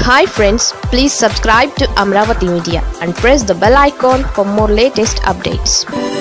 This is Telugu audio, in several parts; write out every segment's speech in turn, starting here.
hi friends please subscribe to Amaravati media and press the bell icon for more latest updates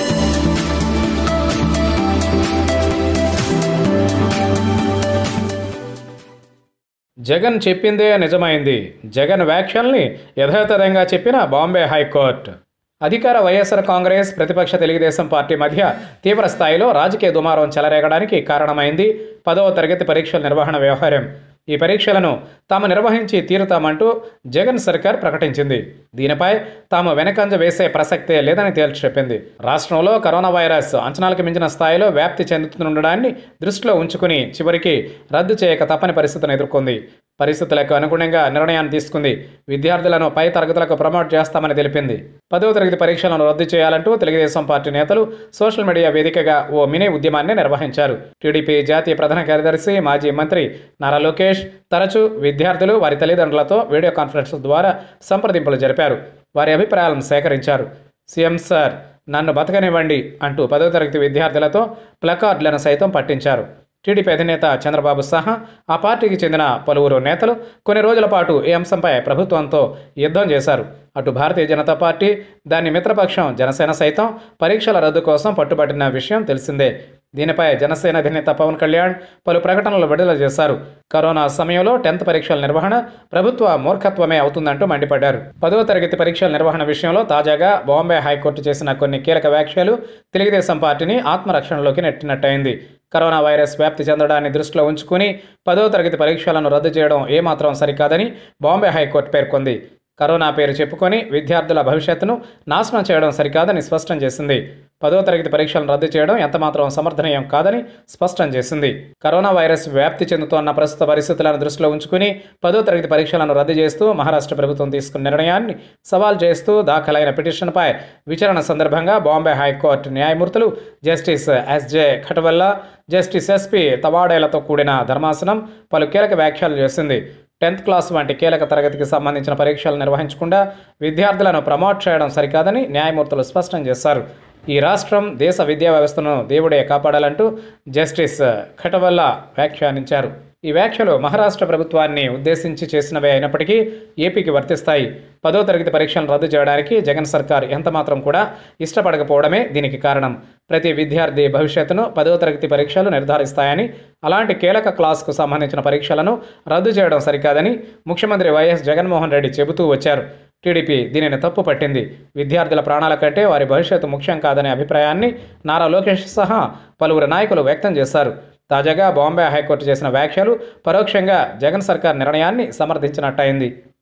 Jagan చెప్పిందే నిజమైంది జగన్ వ్యాఖ్యల్ని యథాతథంగా చెప్పిన బాంబే హైకోర్టు అధికార వైఎస్ఆర్ కాంగ్రెస్ ప్రతిపక్ష తెలుగుదేశం పార్టీ మధ్య తీవ్ర స్థాయిలో రాజకీయ దుమారం చెలరేగడానికి కారణమైంది పదవ తరగతి పరీక్షల నిర్వహణ వ్యవహారం ఈ పరీక్షలను తాము నిర్వహించి తీరుతామంటూ జగన్ సర్కార్ ప్రకటించింది దీనిపై తాము వెనకంజ వేసే ప్రసక్తే లేదని తేల్చి చెప్పింది రాష్ట్రంలో కరోనా వైరస్ అంచనాలకు మించిన స్థాయిలో వ్యాప్తి చెందుతుండడాన్ని దృష్టిలో ఉంచుకుని చివరికి రద్దు చేయక తప్పని పరిస్థితిని ఎదుర్కొంది పరిస్థితులకు అనుగుణంగా నిర్ణయాన్ని తీసుకుంది విద్యార్థులను పై తరగతులకు ప్రమోట్ చేస్తామని తెలిపింది పదవ తరగతి పరీక్షలను రద్దు చేయాలంటూ తెలుగుదేశం పార్టీ నేతలు సోషల్ మీడియా వేదికగా ఓ మినీ ఉద్యమాన్ని నిర్వహించారు టీడీపీ జాతీయ ప్రధాన కార్యదర్శి మాజీ మంత్రి నారా లోకేష్ తరచూ విద్యార్థులు వారి తల్లిదండ్రులతో వీడియో కాన్ఫరెన్స్ ద్వారా సంప్రదింపులు జరిపారు వారి అభిప్రాయాలను సేకరించారు సీఎం సార్ నన్ను బతకనివ్వండి అంటూ పదవ తరగతి విద్యార్థులతో ప్లకార్డులను సైతం పట్టించారు టీడీపీ అధినేత చంద్రబాబు సహా ఆ పార్టీకి చెందిన పలువురు నేతలు కొన్ని రోజుల పాటు ఈ అంశంపై ప్రభుత్వంతో యుద్ధం చేశారు అటు భారతీయ జనతా పార్టీ దాని మిత్రపక్షం జనసేన సైతం పరీక్షల రద్దు కోసం పట్టుబట్టిన విషయం తెలిసిందే దీనిపై జనసేన అధినేత పవన్ కళ్యాణ్ పలు ప్రకటనలు విడుదల చేశారు కరోనా సమయంలో టెన్త్ పరీక్షల నిర్వహణ ప్రభుత్వ మూర్ఖత్వమే అవుతుందంటూ మండిపడ్డారు పదవ తరగతి పరీక్షల నిర్వహణ విషయంలో తాజాగా బాంబే హైకోర్టు చేసిన కొన్ని కీలక వ్యాఖ్యలు తెలుగుదేశం పార్టీని ఆత్మరక్షణలోకి నెట్టినట్టయింది కరోనా వైరస్ వ్యాప్తి చెందడాన్ని దృష్టిలో ఉంచుకుని పదో తరగతి పరీక్షలను రద్దు చేయడం ఏమాత్రం సరికాదని బాంబే హైకోర్టు పేర్కొంది కరోనా పేరు చెప్పుకొని విద్యార్థుల భవిష్యత్తును నాశనం చేయడం సరికాదని స్పష్టం చేసింది పదో తరగతి పరీక్షలను రద్దు చేయడం ఎంతమాత్రం సమర్థనీయం కాదని స్పష్టం చేసింది కరోనా వైరస్ వ్యాప్తి చెందుతోన్న ప్రస్తుత పరిస్థితులను దృష్టిలో ఉంచుకుని పదో తరగతి పరీక్షలను రద్దు చేస్తూ మహారాష్ట్ర ప్రభుత్వం తీసుకున్న నిర్ణయాన్ని సవాల్ చేస్తూ దాఖలైన పిటిషన్పై విచారణ సందర్భంగా బాంబే హైకోర్టు న్యాయమూర్తులు justice S J Kathawalla justice S P తవాడేలతో కూడిన ధర్మాసనం పలు కీలక వ్యాఖ్యలు చేసింది టెన్త్ క్లాస్ వంటి కీలక తరగతికి సంబంధించిన పరీక్షలు నిర్వహించకుండా విద్యార్థులను ప్రమోట్ చేయడం సరికాదని న్యాయమూర్తులు స్పష్టం చేశారు ఈ రాష్ట్రం దేశ విద్యా వ్యవస్థను దేవుడే కాపాడాలంటూ జస్టిస్ ఖటవల్లా వ్యాఖ్యానించారు ఈ వ్యాఖ్యలు మహారాష్ట్ర ప్రభుత్వాన్ని ఉద్దేశించి చేసినవే అయినప్పటికీ ఏపీకి వర్తిస్తాయి పదో తరగతి పరీక్షలను రద్దు చేయడానికి జగన్ సర్కార్ ఎంతమాత్రం కూడా ఇష్టపడకపోవడమే దీనికి కారణం ప్రతి విద్యార్థి భవిష్యత్తును పదో తరగతి పరీక్షలు నిర్ధారిస్తాయని అలాంటి కీలక క్లాస్కు సంబంధించిన పరీక్షలను రద్దు చేయడం సరికాదని ముఖ్యమంత్రి వైఎస్ జగన్మోహన్ రెడ్డి చెబుతూ వచ్చారు టీడీపీ దీనిని తప్పు పట్టింది విద్యార్థుల ప్రాణాల కంటే వారి భవిష్యత్తు ముఖ్యం కాదనే అభిప్రాయాన్ని నారా లోకేష్ సహా పలువురు నాయకులు వ్యక్తం చేశారు తాజాగా బాంబే హైకోర్టు చేసిన వ్యాఖ్యలు పరోక్షంగా జగన్ సర్కార్ నిర్ణయాన్ని సమర్థించినట్టయింది